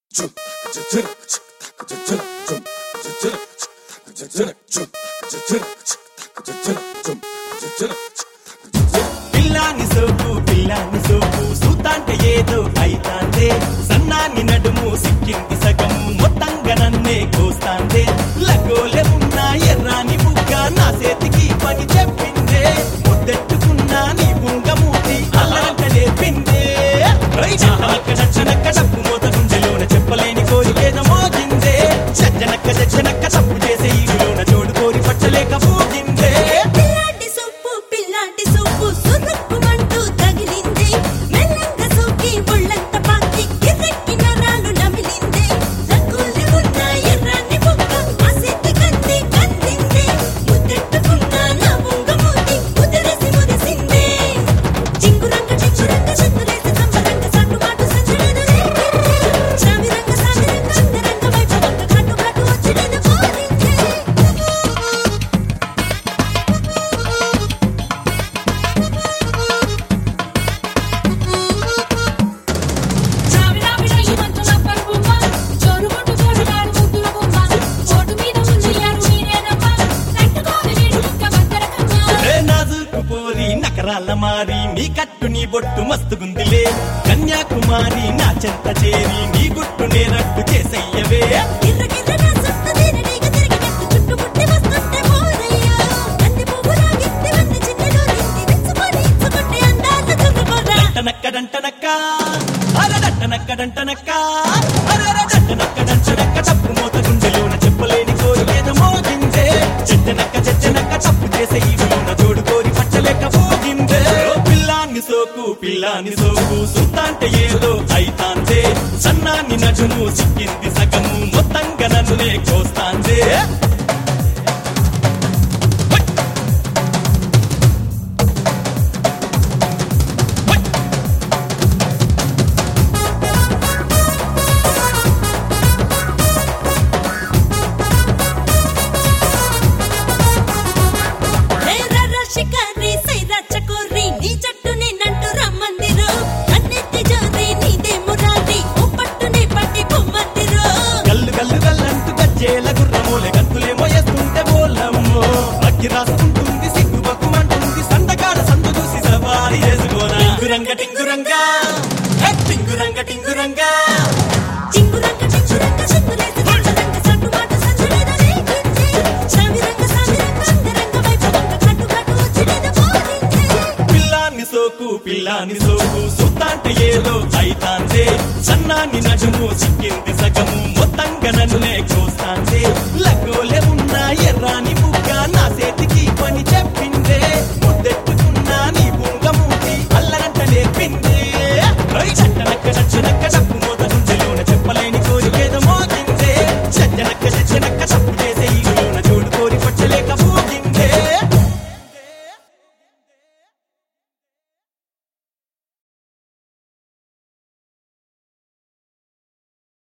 పిల్లాని సోపు పిల్లాని సోపు సూతాంటే ఏదో అయితాందే సన్నాని నడుము సిక్కింది సగము మొత్తంగా నన్నే కోస్తాందే లగోలే ఉన్న ఎర్రాని బుగ్గ నా చేతికి పని చెప్పిందే ముద్దెట్టుకున్నా నీ బుంగమూతి అల్లాంట నేర్పిందే చనక్క చచ్చనక్క తప్పు మోత గుండెలోన చెప్పలేని కోరికేద మోగిందే చచ్చనక్క చచ్చనక్క తప్పు చేసే ఈలోన జోడు కోరి పట్టలేక పోగిందే పిల్లాటి సొప్పు పిల్లాటి సొప్పు సురుక్కుమంటూ తగిలింది మెల్లంగా సోకి ఒళ్ళంత పాకి కిర్రెక్కి నరాలు నమిలింది రంగులు ఉన్న ఎర్రాని బుగ్గ ఆసక్తి కంది కందింది ముద్దెట్టుకున్న నా బొంగ మూతి ముదిరేసి మురిసింది చింగురంగ చింగురంగ చిందులేసి సంబరంగ సన్నుమాటు సంచలన రేగింది చావిరంగ సావిరంగ అంతరంగ వైభవంగ కట్టు కట్టు వచ్చి నేను కోరింది చావిడావిడయ్యి మంచుల పరుపుమ్మ, జోరుగుంటు జోడుగాడు ముద్దుల బొమ్మ. చోటు మీద ముంచెయ్యారు మీరేనమ్మ, తట్టుకోని వీడు ముక్క బద్దరకమ్మ. ఏ నాజుకు పోరి నకరాల మారి నీ కట్టు నీ బొట్టు మస్తుగుందిలే కన్యాకుమారి నా చెంత చేరి నీ గుట్టు నేరట్టు చేసయ్యవే గిర్ర గిర్ర నా సొంత తీరనీగ తిరిగినట్టు చుట్టుముట్టి వస్తుంటే మోరయ్యా. బంతి పువ్వులా గిత్తి వంది చిన్నలో నింది విచ్చుకొని ఇచ్చుకుంటే అందాల చుక్కకొర్ర. డంటనక్క డంటనక్క అర డంటనక్క డంటనక్క అరర డంటనక్క డంటనక్క తప్పు మోత గుండెలోన చెప్పలేని కోరికేద మోగిందే చెట్టనక్క చెట్టనక్క తప్పు చేసే ఈలోన జోడు కోరి పట్టలేక పోగిందే ఓ పిల్లాన్ని సోకు పిల్లాని సోకు సుత్తాంటే ఏదో అయితాందే సన్నాన్ని నడుము సిక్కింది సగము మొత్తంగా నన్నునే కోస్తాందే రే రర్ర షికారి సై రచ్చకోరి నీ జట్టుని నంటూ రమ్మందిరు. కన్నెత్తి జోరి నీదే మురారి ఓ పట్టుని పట్టి పొమ్మందిరు. గల్లు గల్లు గల్లంటూ గజ్జేల గుర్రమూలే గంతులే మోయేస్తుంటే బోలమ్మో అక్కి రాసుకుంటుంది సిగ్గు బక్కుమంటుంది సందకాడ సందు చూసి సవారి చేసుకోనా టింగురంగ టింగురంగా హే, టింగురంగ టింగురంగా చింగురంగ చింగురంగ చిందులేసి సంచరంగ సన్నుమాట సంచలన రేగింది. చావిరంగ సావిరంగ అంతరంగ వైభవంగ కట్టు కట్టు వచ్చి నేను కోరింది. పిల్లాన్ని సోకు పిల్లాని సోకు సుత్తాంటే ఏదో అయితాందే సన్నాన్ని నడుము సిక్కింది సగము